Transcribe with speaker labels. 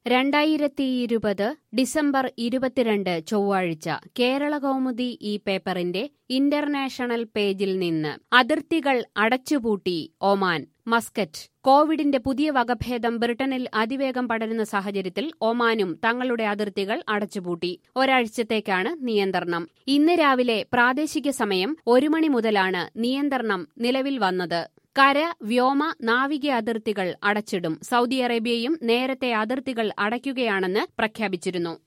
Speaker 1: രണ്ടായിരത്തി ഇരുപത് ഡിസംബർ ഇരുപത്തിരണ്ട് ചൊവ്വാഴ്ച കേരള കൗമുദി ഈ പേപ്പറിന്റെ ഇന്റർനാഷണൽ പേജിൽ നിന്ന് അതിർത്തികൾ അടച്ചുപൂട്ടി ഒമാൻ മസ്കറ്റ് കോവിഡിന്റെ പുതിയ വകഭേദം ബ്രിട്ടനിൽ അതിവേഗം പടരുന്ന സാഹചര്യത്തിൽ ഒമാനും തങ്ങളുടെ അതിർത്തികൾ അടച്ചുപൂട്ടി ഒരാഴ്ചത്തേക്കാണ് നിയന്ത്രണം ഇന്ന് രാവിലെ പ്രാദേശിക സമയം ഒരു മണി മുതലാണ് നിയന്ത്രണം നിലവിൽ വന്നത് കര വ്യോമ നാവിക അതിർത്തികൾ അടച്ചിടും സൗദി അറേബ്യയും നേരത്തെ അതിർത്തികൾ അടയ്ക്കുകയാണെന്ന് പ്രഖ്യാപിച്ചിരുന്നു